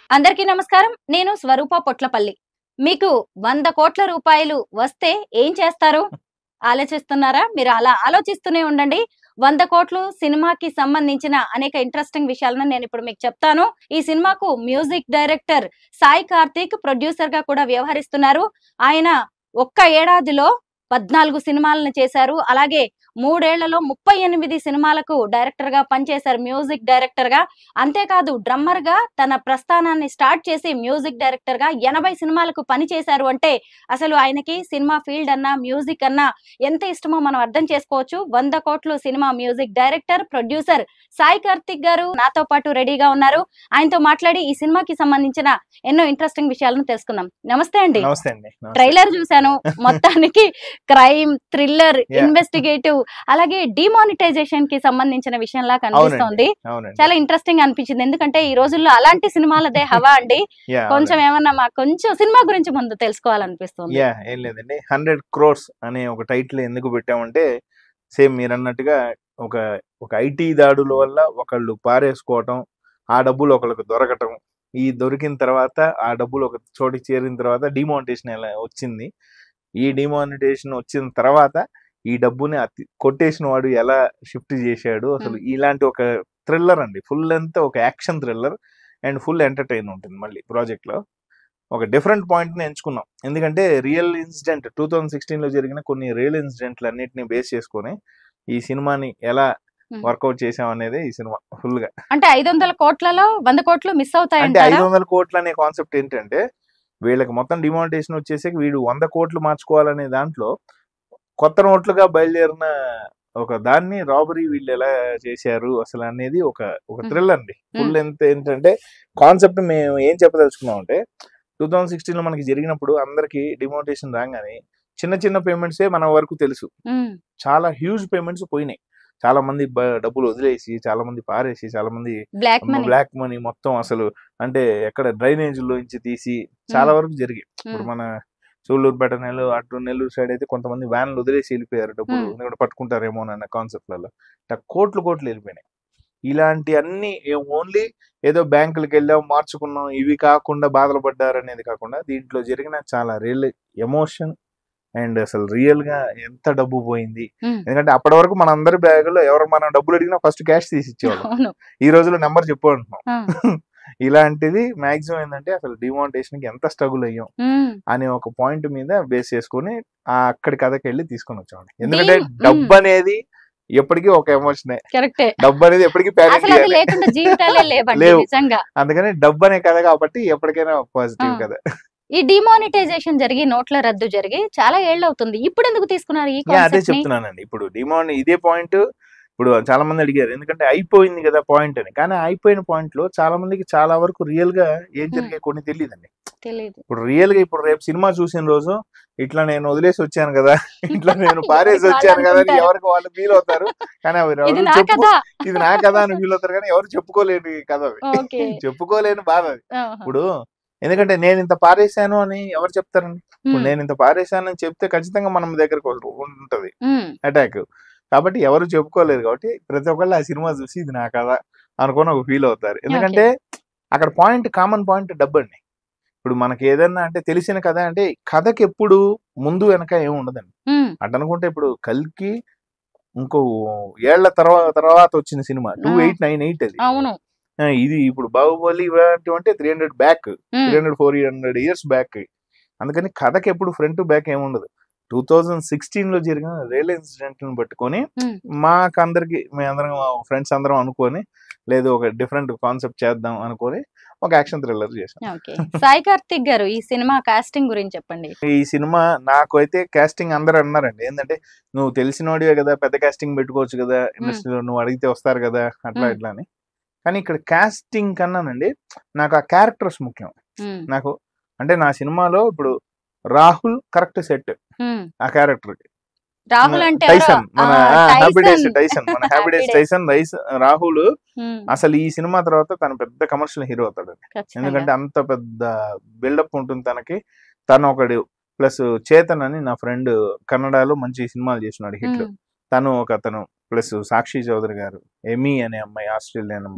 అందరికీ నమస్కారం నేను స్వరూప పొట్లపల్లి మీకు వంద కోట్ల రూపాయలు వస్తే ఏం చేస్తారు ఆలోచిస్తున్నారా మీరు అలా ఆలోచిస్తూనే ఉండండి వంద కోట్లు సినిమాకి సంబంధించిన అనేక ఇంట్రెస్టింగ్ విషయాలను నేను ఇప్పుడు మీకు చెప్తాను ఈ సినిమాకు music director Sai Karthik producer గా కూడా వ్యవహరిస్తున్నారు ఆయన ఒక్క ఏడాదిలో పద్నాలుగు సినిమాలను చేశారు అలాగే మూడేళ్లలో ముప్పై ఎనిమిది సినిమాలకు డైరెక్టర్ గా పనిచేశారు మ్యూజిక్ డైరెక్టర్ గా అంతేకాదు డ్రమ్మర్ గా తన ప్రస్థానాన్ని స్టార్ట్ చేసి మ్యూజిక్ డైరెక్టర్ గా ఎనభై సినిమాలకు పని చేశారు అంటే అసలు ఆయనకి సినిమా ఫీల్డ్ అన్నా మ్యూజిక్ అన్నా ఎంత ఇష్టమో మనం అర్థం చేసుకోవచ్చు వంద కోట్లు సినిమా music director producer Sai Karthik garu నాతో పాటు రెడీగా ఉన్నారు ఆయనతో మాట్లాడి ఈ సినిమాకి సంబంధించిన ఎన్నో ఇంట్రెస్టింగ్ విషయాలను తెలుసుకుందాం నమస్తే అండి నమస్తే అండి నమస్తే. ట్రైలర్ చూశాను మొత్తానికి క్రైమ్ థ్రిల్లర్ Yeah. ఇన్వెస్టిగేటివ్ అలాగే డిమానిటైజేషన్ కి సంబంధించిన విషయంలా కనిపిస్తోంది అవునండి చాలా ఇంట్రెస్టింగ్ అనిపించింది ఎందుకంటే ఈ రోజుల్లో అలాంటి సినిమాలదే హవా అండి యా కొంచెం ఏమన్నా మాకు కొంచెం సినిమా గురించి ముందు తెలుసుకోవాలనిపిస్తుంది యా ఏం లేదండి హండ్రెడ్ క్రోర్స్ అనే ఒక టైటిల్ ఎందుకు పెట్టామంటే సేమ్ మీరు అన్నట్టుగా ఒక ఒక ఐటీ దాడుల వల్ల ఒకళ్ళు పారేసుకోవటం ఆ డబ్బులు ఒకళ్ళకి దొరకటం ఈ దొరికిన తర్వాత ఆ డబ్బులు ఒక చోటికి చేరిన తర్వాత డిమానిటేషన్ ఎలా వచ్చింది ఈ డిమానిటేషన్ వచ్చిన తర్వాత ఈ డబ్బుని అతి కొట్టేసిన వాడు ఎలా షిఫ్ట్ చేశాడు అసలు ఇలాంటి ఒక థ్రిల్లర్ అండి ఫుల్ లెంత్ ఒక action thriller and full entertain ఉంటుంది మళ్ళీ project లో ఒక డిఫరెంట్ పాయింట్ని ఎంచుకున్నాం ఎందుకంటే రియల్ ఇన్సిడెంట్ టూ థౌజండ్ సిక్స్టీన్లో జరిగిన కొన్ని రియల్ ఇన్సిడెంట్లు అన్నిటిని బేస్ చేసుకొని ఈ సినిమాని ఎలా Hmm. వర్కౌట్ చేసాం అనేది ఈ సినిమా ఫుల్ గా అంటే ఐదు వందల కోట్లలో వంద కోట్లు మిస్ అంటే అవుతాయంటారా ఐదు వందల కోట్లు అనే కాన్సెప్ట్ ఏంటంటే వీళ్ళకి మొత్తం డిమానిటేషన్ వచ్చేసి వీడు వంద కోట్లు మార్చుకోవాలనే దాంట్లో కొత్త నోట్లుగా బయలుదేరిన ఒక దాన్ని రాబరీ వీళ్ళు ఎలా చేశారు అసలు అనేది ఒక ఒక Hmm. థ్రిల్ అండి ఫుల్ ఎంత ఏంటంటే కాన్సెప్ట్ మేము ఏం చెప్పదలుచుకున్నాం అంటే టూ థౌజండ్ సిక్స్టీన్ లో మనకి జరిగినప్పుడు అందరికి డిమానిటేషన్ రాగానే చిన్న చిన్న పేమెంట్సే మన వరకు తెలుసు ఉమ్, చాలా హ్యూజ్ పేమెంట్స్ పోయినాయి చాలా మంది బ- డబ్బులు వదిలేసి చాలా మంది పారేసి చాలా మంది బ్లాక్ మనీ బ్లాక్ మనీ మొత్తం అసలు అంటే ఎక్కడ డ్రైనేజ్ లోంచి తీసి చాలా వరకు జరిగాయి ఇప్పుడు మన సూళ్ళూరుపేట నెల్లూరు అటు నెల్లూరు సైడ్ అయితే కొంతమంది వ్యాన్లు వదిలేసి వెళ్ళిపోయారు డబ్బులు Hmm. ఎందుకంటే పట్టుకుంటారేమో అన్న కాన్సెప్ట్లలో కోట్లు కోట్లు వెళ్ళిపోయినాయి ఇలాంటి అన్ని ఓన్లీ ఏదో బ్యాంకులకు వెళ్ళాం మార్చుకున్నాం ఇవి కాకుండా బాధలు పడ్డారు అనేది కాకుండా దీంట్లో జరిగిన చాలా రియల్ ఎమోషన్ అండ్ అసలు రియల్ గా ఎంత డబ్బు పోయింది ఉమ్, ఎందుకంటే అప్పటి వరకు మన అందరి బ్యాగులో ఎవరు మనం డబ్బులు అడిగినా ఫస్ట్ క్యాష్ తీసి ఇచ్చేవాళ్ళం అవును ఈ రోజులో నెంబర్ చెప్పు అంటున్నాం ఆ, ఇలాంటిది మాక్సిమం ఏంటంటే అసలు డిమానిటేషన్ కి ఎంత స్ట్రగుల్ అయ్యాం ఉమ్, అనే ఒక పాయింట్ మీద బేస్ చేసుకుని ఆ అక్కడి కథకి వెళ్ళి తీసుకొని వచ్చామండి ఎందుకంటే దీన్- డబ్బు అనేది ఎప్పటికీ ఒక ఎమోషనే కరెక్టే డబ్బు అనేది ఎప్పటికీ అసలు అది ప్యారెంట్ లేకుండా జీవితాలే లేవండి లేవు. నిజంగా అందుకని డబ్బు అనే కథ కాబట్టి ఎప్పటికైనా పాజిటివ్ ఆ. కథ ఈ డిమానిటైజేషన్ జరిగి నోట్ల రద్దు జరిగి చాలా ఏళ్ళు అవుతుంది ఇప్పుడు ఎందుకు తీసుకున్నారు ఈ యా, అదే కాన్సెప్ట్ ని చెప్తున్నానండి ఇప్పుడు డిమాండ్ ఇదే పాయింట్ ఇప్పుడు చాలా మంది అడిగారు ఎందుకంటే అయిపోయింది కదా పాయింట్ అని కానీ అయిపోయిన పాయింట్ లో చాలా మందికి చాలా వరకు రియల్ గా ఏం జరిగే కొన్ని తెలియదండి తెలియదు ఇప్పుడు రియల్ గా ఇప్పుడు రేపు సినిమా చూసిన రోజు ఇట్లా నేను వదిలేసి వచ్చాను కదా ఇట్లా నేను పారేసి ఎవరికి వచ్చాను వాళ్ళు కదా అని అనుకుంటారు. ఎవరికి వాళ్ళు ఫీల్ అవుతారు కానీ అవి ఎవరు ఇది నా చెప్పుకో- కదా ఇది నా కదా అని ఫీల్ అవుతారు కానీ ఎవరు చెప్పుకోలేని కథ అవి ఓకే చెప్పుకోలేని బాధ అది ఆహా. ఇప్పుడు ఎందుకంటే నేను ఇంత పారేశాను అని ఎవరు చెప్తారండి ఇప్పుడు ఉమ్, నేను ఇంత పారేశాను అని చెప్తే ఖచ్చితంగా మనం దగ్గరకు ఉంటది ఉమ్, అటాక్ కాబట్టి ఎవరు చెప్పుకోలేరు కాబట్టి ప్రతి ఒక్కళ్ళు ఆ సినిమా చూసి ఇది నా కదా అనుకొని ఒక ఫీల్ అవుతారు ఎందుకంటే అక్కడ పాయింట్ కామన్ పాయింట్ డబ్బు అండి ఇప్పుడు మనకి ఏదన్నా అంటే తెలిసిన కథ అంటే కథకి ఎప్పుడు ముందు వెనక ఏమి ఉండదండి ఉమ్, అటు అనుకుంటే ఇప్పుడు కల్కి ఇంకో ఏళ్ల తర్వాత తర్వాత వచ్చిన సినిమా టూ ఆ. ఎయిట్ నైన్ ఎయిట్ అది అవును ఆ, ఇది ఇప్పుడు బాహుబలి ఇలాంటివి అంటే three hundred back um, three hundred four hundred years back అందుకని కథకి ఎప్పుడు ఫ్రంట్ బ్యాక్ ఏమి ఉండదు టూ థౌజండ్ సిక్స్టీన్ లో జరిగిన రియల్ ఇన్సిడెంట్ ని పట్టుకొని Hmm. మాకు అందరికి మేమందరం ఫ్రెండ్స్ అందరం అనుకొని లేదు ఒక డిఫరెంట్ కాన్సెప్ట్ చేద్దాం అనుకొని ఒక యాక్షన్ థ్రిల్లర్ చేసాం ఓకే సాయి కార్తిక్ గారు ఈ సినిమా కాస్టింగ్ గురించి చెప్పండి ఈ సినిమా నాకు అయితే కాస్టింగ్ అందరూ అన్నారండి ఏంటంటే నువ్వు తెలిసినోడివే కదా పెద్ద కాస్టింగ్ పెట్టుకోవచ్చు కదా ఇండస్ట్రీలో నువ్వు అడిగితే వస్తారు కదా అట్లా Hmm. ఇట్లా అని కానీ ఇక్కడ కాస్టింగ్ కన్నానండి నాకు ఆ క్యారెక్టర్స్ ముఖ్యం ఉమ్, నాకు అంటే నా సినిమాలో ఇప్పుడు రాహుల్ కరెక్ట్ సెట్ ఉమ్. ఆ క్యారెక్టర్ రాహుల్ అంటే ఎవరో? టైసన్ మన ఆ, హ్యాపీ డేస్ టైసన్. టైసన్ మన happy Happy days Days. Tyson రైస్ రాహుల్ ఉమ్, అసలు ఈ సినిమా తర్వాత తను పెద్ద కమర్షియల్ హీరో అవుతాడు ఖచ్చితంగా. ఎందుకంటే అంత పెద్ద బిల్డప్ ఉంటుంది తనకి తను ఒకడు ప్లస్ చేతన్ అని నా ఫ్రెండ్ కన్నడలో మంచి సినిమాలు చేసినాడు హిట్ ఉమ్, తను ఒక అతను ప్లస్ సాక్షి చౌదరి గారు ఎమీ అనే అమ్మాయి ఆస్ట్రేలియన్ అమ్మాయి ఉమ్.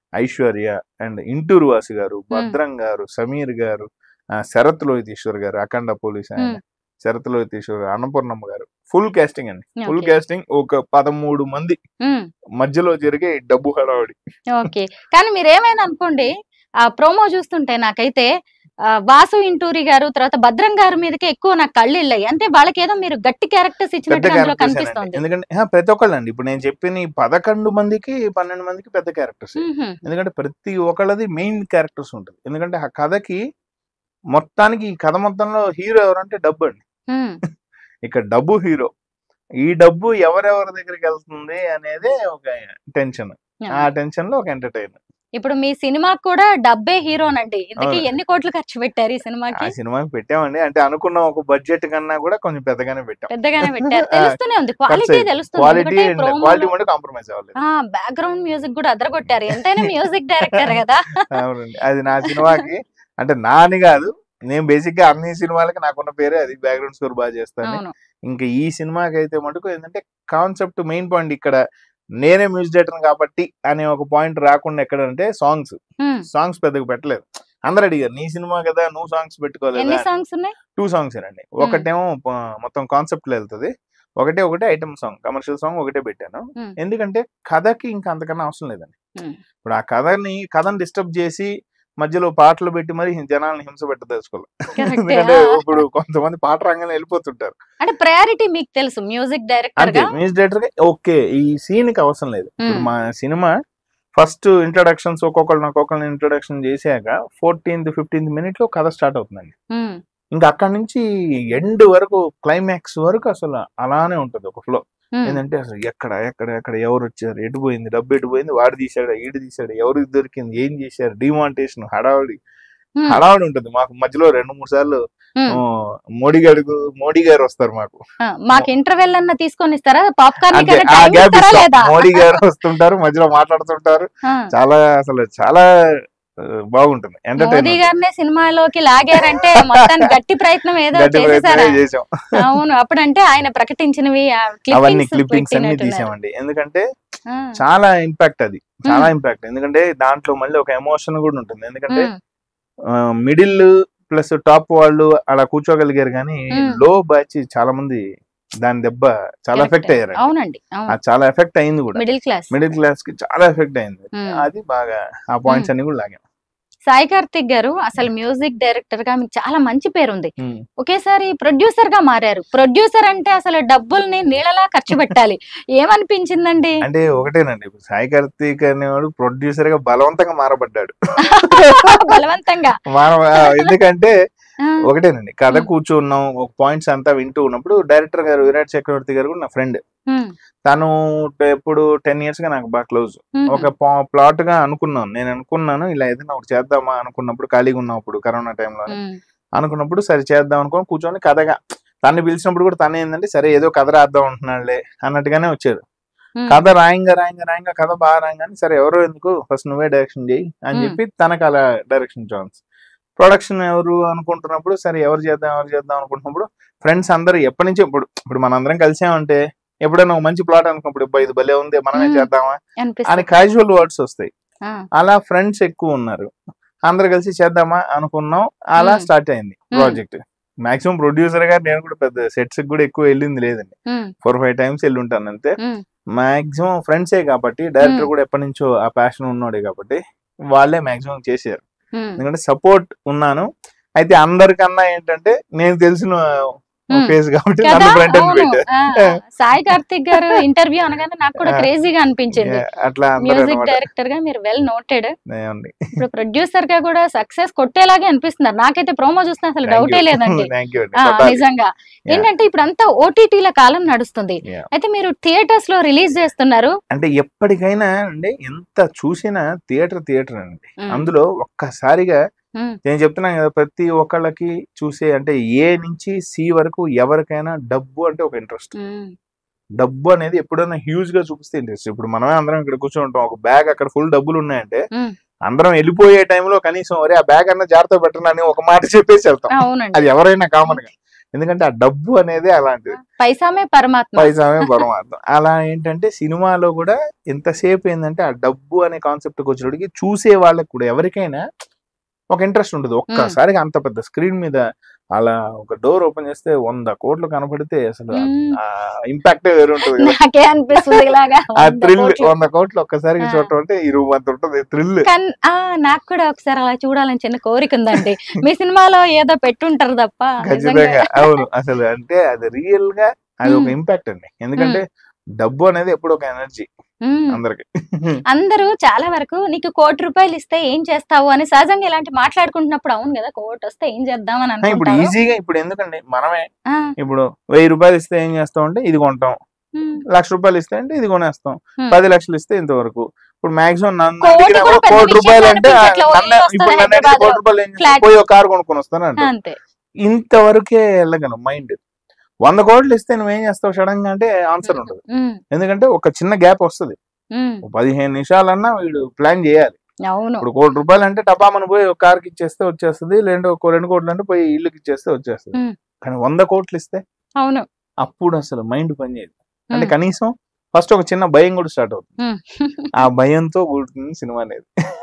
ఐశ్వర్య అండ్ ఇంటూరు వాసు గారు భద్రం గారు సమీర్ గారు ఆ, శరత్ లోహితీశ్వర్ గారు అఖండ పోలీస్ ఆయన Hmm. Sarath Lohitheswar garu, Annapurnamma garu full casting అండి ఫుల్ Okay. కాస్టింగ్ ఒక పదమూడు మంది ఉమ్, మధ్యలో జరిగే డబ్బు హడావడి ఓకే కానీ మీరు ఏమైనా అనుకోండి ఆ ప్రోమో చూస్తుంటే నాకైతే ఆ, వాసు ఇంటూరి గారు తర్వాత భద్రం గారి మీదకి ఎక్కువ నాకు కళ్ళు వెళ్ళాయి అంటే వాళ్ళకి ఏదో మీరు గట్టి క్యారెక్టర్స్ పెద్ద ఇచ్చినట్టు అందులో క్యారెక్టర్స్ కనిపిస్తోంది ఎందుకంటే ఆ, ప్రతి ఒక్కళ్ళు అండి ఇప్పుడు నేను చెప్పిన ఈ పదకొండు మందికి పన్నెండు మందికి పెద్ద క్యారెక్టర్స్ ఉహుం, ఎందుకంటే ప్రతి ఒక్కళ్ళది మెయిన్ క్యారెక్టర్స్ ఉంటుంది ఎందుకంటే ఆ కథకి మొత్తానికి ఈ కథ మొత్తంలో హీరో ఎవరంటే డబ్బు అండి ఉమ్, ఇక్కడ డబ్బు హీరో ఈ డబ్బు ఎవరెవరి దగ్గరికి వెళ్తుంది అనేది ఒక టెన్షన్ ఆ టెన్షన్ లో ఒక ఎంటర్టైన్ ఇప్పుడు మీ సినిమా కూడా డబ్బే హీరోనండి ఇంతకీ అవును. ఎన్ని కోట్లు ఖర్చు పెట్టారు ఈ ఆ సినిమాకి సినిమాకి పెట్టామండి అంటే అనుకున్న ఒక బడ్జెట్ కన్నా కూడా కొంచెం పెద్దగానే పెట్టాం పెద్దగానే పెట్టారు ఆ, తెలుస్తూనే ఉంది క్వాలిటీ ఖర్చు తెలుస్తుంది క్వాలిటీ ఎందుకంటే promo క్వాలిటీ లో- కూడా కాంప్రమైజ్ అవ్వలేదు ఆ బ్యాక్గ్రౌండ్ మ్యూజిక్ కూడా అదరగొట్టారు ఎంతైనా మ్యూజిక్ డైరెక్టర్ కదా అవునండి అది నా సినిమాకి అంటే నాని కాదు నేను బేసిక్ గా అన్ని సినిమాలకి నాకున్న పేరే అది బ్యాక్గ్రౌండ్ స్కోర్ బాగా చేస్తాను అవును ఇంకా ఈ సినిమాకి అయితే మటుకు ఏంటంటే కాన్సెప్ట్ మెయిన్ పాయింట్ ఇక్కడ నేనే మ్యూజిక్ డైరెక్టర్ కాబట్టి అనే ఒక పాయింట్ రాకుండా ఎక్కడంటే సాంగ్స్ ఉమ్, సాంగ్స్ పెద్దగా పెట్టలేదు అందరు అడిగారు నీ సినిమా కదా నువ్వు సాంగ్స్ ఎన్ని పెట్టుకోలేదా సాంగ్స్ ఉన్నాయి టూ సాంగ్స్ అండి ఒకటేమో ప- మొత్తం కాన్సెప్ట్ లో వెళ్తుంది ఒకటే ఒకటే ఐటమ్ సాంగ్ కమర్షియల్ సాంగ్ ఒకటే పెట్టాను Hmm. ఎందుకంటే కథకి ఇంకా అంతకన్నా అవసరం లేదండి Hmm. ఇప్పుడు ఆ కథని కథని డిస్టర్బ్ చేసి మధ్యలో పాటలు పెట్టి మరి జనాలను హింస పెట్టదలుచుకోవాలి Correct. ఎందుకంటే ఆ. ఇప్పుడు కొంతమంది పాట రంగానే వెళ్ళిపోతుంటారు అంటే ప్రయారిటీ మీకు తెలుసు మ్యూజిక్ డైరెక్టర్ అంతే గా మ్యూజిక్ డైరెక్టర్ గా ఓకే ఈ సీన్ కి అవసరం లేదు ఇప్పుడు Hmm. మా సినిమా ఫస్ట్ ఇంట్రడక్షన్స్ ఒక్కొక్కరిని ఒక్కొక్కరిని ఇంట్రడక్షన్ చేశాక ఫోర్టీన్త్ ఫిఫ్టీన్త్ మినిట్ లో కథ స్టార్ట్ అవుతుందండి ఉమ్, ఇంకా అక్కడి నుంచి ఎండ్ వరకు క్లైమాక్స్ వరకు అసలు అలానే ఉంటుంది ఒక ఫ్లో ఉమ్, ఏంటంటే అసలు ఎక్కడ ఎక్కడ ఎక్కడ ఎవరు వచ్చారు ఎటు పోయింది డబ్బు ఎటు పోయింది వాడు తీసాడు ఈడు తీసాడు ఎవరికి దొరికింది ఏం చేశారు డిమాంటేషన్ హడావుడి ఉమ్, హడావుడి ఉంటుంది మాకు మధ్యలో రెండు మూడు సార్లు ఉమ్. ఆ, మోడీ గారు మోడీ గారు వస్తారు మాకు ఆ, మాకు ఇంటర్వెల్ అన్న తీసుకొని ఇస్తారా పాప్కార్న్ అంటే ఆ గ్యాప్ లేదా మోడీ గారు వస్తుంటారు మధ్యలో మాట్లాడుతుంటారు ఆ, చాలా అసలు చాలా ఆ, బాగుంటుంది మోదీ ఎంటర్టైన్మెంట్ గారినే సినిమాలోకి లాగారంటే మొత్తానికి గట్టి ప్రయత్నం ఏదో గట్టి చేసేసారా ప్రయత్నమే చేసాం అవును అప్పుడంటే ఆయన ప్రకటించినవి ఆ అవన్నీ clippings క్లిప్పింగ్స్ అన్ని పెట్టినట్టున్నారు. తీసామండి ఎందుకంటే ఆ, చాలా ఇంపాక్ట్ అది చాలా ఇంపాక్ట్ ఎందుకంటే దాంట్లో మళ్ళీ ఒక ఎమోషన్ కూడా ఉంటుంది ఎందుకంటే ఉమ్, మిడిల్ ప్లస్ టాప్ వాళ్ళు అలా కూర్చోగలిగారు కానీ Hmm. లో బ్యాచ్ చాలా మంది దాని దెబ్బ చాలా correct. ఎఫెక్ట్ అయ్యారు అవునండి అవును అది చాలా ఎఫెక్ట్ అయింది కూడా మిడిల్ క్లాస్ మిడిల్ క్లాస్ కి చాలా ఎఫెక్ట్ అయింది Hmm. అది బాగా ఆ పాయింట్స్ అన్ని కూడా లాగాం సాయి కార్తిక్ గారు అసలు మ్యూజిక్ డైరెక్టర్ గా మీకు చాలా మంచి పేరు ఉంది Hmm. ఒకేసారి ప్రొడ్యూసర్ గా మారారు ప్రొడ్యూసర్ అంటే అసలు డబ్బుల్ని నీళ్ళలా ఖర్చు పెట్టాలి ఏమనిపించిందండి అంటే ఒకటేనండి ఇప్పుడు సాయి కార్తీక్ అనేవాడు ప్రొడ్యూసర్ గా బలవంతంగా మారబడ్డాడు బలవంతంగా మార ఎందుకంటే ఆ, ఒకటేనండి కథ Hmm. కూర్చున్నాం ఒక పాయింట్స్ అంతా వింటూ ఉన్నప్పుడు డైరెక్టర్ గారు విరాట్ చక్రవర్తి గారు కూడా నా ఫ్రెండ్ ఉమ్, తను ఎప్పుడు టెన్ ఇయర్స్ గా నాకు బాగా క్లోజ్ ఉమ్, ఒక ప్లాట్ గా అనుకున్నాను నేను అనుకున్నాను ఇలా ఏదైనా ఒకటి చేద్దామా అనుకున్నప్పుడు ఖాళీగా ఉన్నప్పుడు కరోనా టైంలో ఉమ్, అనుకున్నప్పుడు సరే చేద్దాం అనుకుని కూర్చొని కథగా తన్ని పిలిచినప్పుడు కూడా తనే ఏంటంటే సరే ఏదో కథ రాద్దాం అంటున్నాడులే అన్నట్టుగానే వచ్చాడు ఉమ్, కథ రాయంగా రాయంగా రాయంగా కథ బాగా రాయంగానే సరే ఎవరో ఎందుకు ఫస్ట్ నువ్వే డైరెక్షన్ చేయి అని Hmm. చెప్పి తనకు అలా డైరెక్షన్ ఛాన్స్ ప్రొడక్షన్ ఎవరు అనుకుంటున్నప్పుడు సరే ఎవరు చేద్దాం ఎవరు చేద్దాం అనుకుంటున్నప్పుడు ఫ్రెండ్స్ అందరూ ఎప్పటి నుంచి ఇప్పుడు ఇప్పుడు మనందరం కలిసామంటే ఎప్పుడైనా ఒక మంచి ప్లాట్ అనుకున్నప్పుడు "అబ్బా, ఇది భలే ఉంది మనమే Hmm. చేద్దామా అని అనిపిస్తుంది క్యాజువల్ వర్డ్స్ వస్తాయి ఆ, అలా ఫ్రెండ్స్ ఎక్కువ ఉన్నారు అందరు కలిసి చేద్దామా అనుకున్నాం అలా Hmm. స్టార్ట్ అయింది ప్రాజెక్ట్ మాక్సిమం ప్రొడ్యూసర్ గా నేను కూడా పెద్ద సెట్స్ కూడా ఎక్కువ వెళ్ళింది లేదండి ఉమ్, ఫోర్ ఫైవ్ టైమ్స్ వెళ్ళి ఉంటాను అంతే ఉమ్, మాక్సిమం ఫ్రెండ్సే కాబట్టి డైరెక్టర్ Hmm. కూడా ఎప్పటి నుంచో ఆ ప్యాషన్ ఉన్నోడే కాబట్టి వాళ్ళే మాక్సిమం చేశారు ఉమ్, ఎందుకంటే సపోర్ట్ ఉన్నాను అయితే అందరికన్నా ఏంటంటే నేను తెలిసిన Hmm. ఫేస్ కాబట్టి కదా నన్ను ఫ్రంట్ అవును పెట్టారు ఆ, సాయి కార్తిక్ గారు ఇంటర్వ్యూ అనగానే నాకు కూడా ఆ. క్రేజీగా అనిపించింది Yeah, అట్లా అందరూ మ్యూజిక్ అనమాట డైరెక్టర్ గా మీరు వెల్ నోటెడ్ ఏమండి. ఇప్పుడు ప్రొడ్యూసర్ గా కూడా సక్సెస్ కొట్టేలాగే అనిపిస్తున్నారు నాకైతే ప్రోమో చూస్తే అసలు Thank డౌటే you. లేదండి Thank you అండి. ఆ, కొట్టాలి. నిజంగా ఏంటంటే ఇప్పుడు అంతా ఓటీటీల కాలం నడుస్తుంది Yeah. అయితే మీరు థియేటర్స్ లో రిలీజ్ చేస్తున్నారు అంటే ఎప్పటికైనా అండి ఎంత చూసినా థియేటర్ థియేటర్ అండి ఉమ్, అందులో ఒక్కసారిగా ఉమ్, నేను చెప్తున్నాను కదా ప్రతి ఒక్కళ్ళకి చూసే అంటే ఏ నుంచి సి వరకు ఎవరికైనా డబ్బు అంటే ఒక ఇంట్రెస్ట్ ఉమ్, డబ్బు అనేది ఎప్పుడైనా హ్యూజ్ గా చూపిస్తే ఇంట్రెస్ట్ ఇప్పుడు మనమే అందరం ఇక్కడ కూర్చొని ఉంటాం ఒక బ్యాగ్ అక్కడ ఫుల్ డబ్బులు ఉన్నాయంటే ఉమ్, అందరం వెళ్ళిపోయే టైంలో కనీసం ఒరే ఆ బ్యాగ్ అన్న జాగ్రత్త పెట్టండి అని ఒక మాట చెప్పేసి వెళ్తాం అవునండి అది ఎవరైనా కామన్ గా ఎందుకంటే ఆ డబ్బు అనేది అలాంటిది పైసామే పరమాత్మ పైసామే పరమార్థం అలా ఏంటంటే సినిమాలో కూడా ఎంతసేపు ఏంటంటే ఆ డబ్బు అనే కాన్సెప్ట్ వచ్చేటికి చూసే వాళ్ళకి కూడా ఎవరికైనా ఒక ఇంట్రెస్ట్ ఉంటుంది ఒక్కసారిగా అంత పెద్ద స్క్రీన్ మీద అలా ఒక డోర్ ఓపెన్ చేస్తే వంద కోట్లు కనపడితే అసలు మ్మ్. ఆ ఇంపాక్టే వేరు ఉంటుంది కదా నాకే అనిపిస్తుంది ఇలాగా ఆ వంద థ్రిల్ కోట్లు. వంద కోట్లు ఒక్కసారిగా ఆ. చూడటం అంటే ఈ రూమ్ అంత ఉంటుంది థ్రిల్ కన్ ఆ నాకు కూడా ఒకసారి అలా చూడాలని చిన్న కోరిక ఉందండి మీ సినిమాలో ఏదో పెట్టుంటారు తప్ప ఖచ్చితంగా నిజంగా. అవును అసలు అంటే అది రియల్ గా అది ఒక మ్మ్. ఇంపాక్ట్ అండి ఎందుకంటే డబ్బు అనేది ఎప్పుడు ఒక ఎనర్జీ మ్మ్. అందరికి అందరూ చాలా వరకు నీకు కోటి రూపాయలు ఇస్తే ఏం చేస్తావు అని సహజంగా ఇలాంటి మాట్లాడుకుంటున్నప్పుడు అవును కదా కోటి వస్తే ఏం చేద్దాం అని ఇప్పుడు అనుకుంటారు ఈజీగా ఇప్పుడు ఎందుకండి మనమే ఆ, ఇప్పుడు వెయ్యి రూపాయలు ఇస్తే ఏం చేస్తాం అంటే ఇది కొంటాం మ్మ్. లక్ష రూపాయలు ఇస్తే అంటే ఇది కొనేస్తాం Hmm. పది లక్షలు ఇస్తే ఇంతవరకు ఇప్పుడు మాక్సిమం నన్ను కోటి అడిగినా కూడా కూడా పెద్ద కోటి విషయం రూపాయలు అంటే అనిపించట్లే. ఓ నన్ను ఇల్లు వస్తుంది ఇప్పుడు నన్ను అడిగితే హైదరాబాద్లో. కోటి రూపాయలు ఏం చేస్తావు? Flat. పోయి ఒక కారు కొనుక్కొని వస్తాను అంటే అంతే ఇంతవరకే వెళ్ళగలను మైండ్ వంద కోట్లు ఇస్తే నువ్వేం చేస్తావు సడన్ గా అంటే ఆన్సర్ ఉండదు మ్మ్. ఎందుకంటే ఒక చిన్న గ్యాప్ వస్తుంది మ్మ్. ఒక పదిహేను నిమిషాలన్నా వీడు ప్లాన్ చేయాలి అవును ఇప్పుడు కోటి రూపాయలు అంటే టపామని పోయి ఒక కార్కి ఇచ్చేస్తే వచ్చేస్తుంది లేదంటే ఒక రెండు కోట్లు అంటే పోయి ఇల్లుకి ఇచ్చేస్తే వచ్చేస్తుంది Hmm. కానీ వంద కోట్లు ఇస్తే అవును అప్పుడు అసలు మైండ్ పనిచేయదు అంటే Hmm. కనీసం ఫస్ట్ ఒక చిన్న భయం కూడా స్టార్ట్ అవుతుంది మ్మ్. ఆ భయంతో కూడుతుంది సినిమా అనేది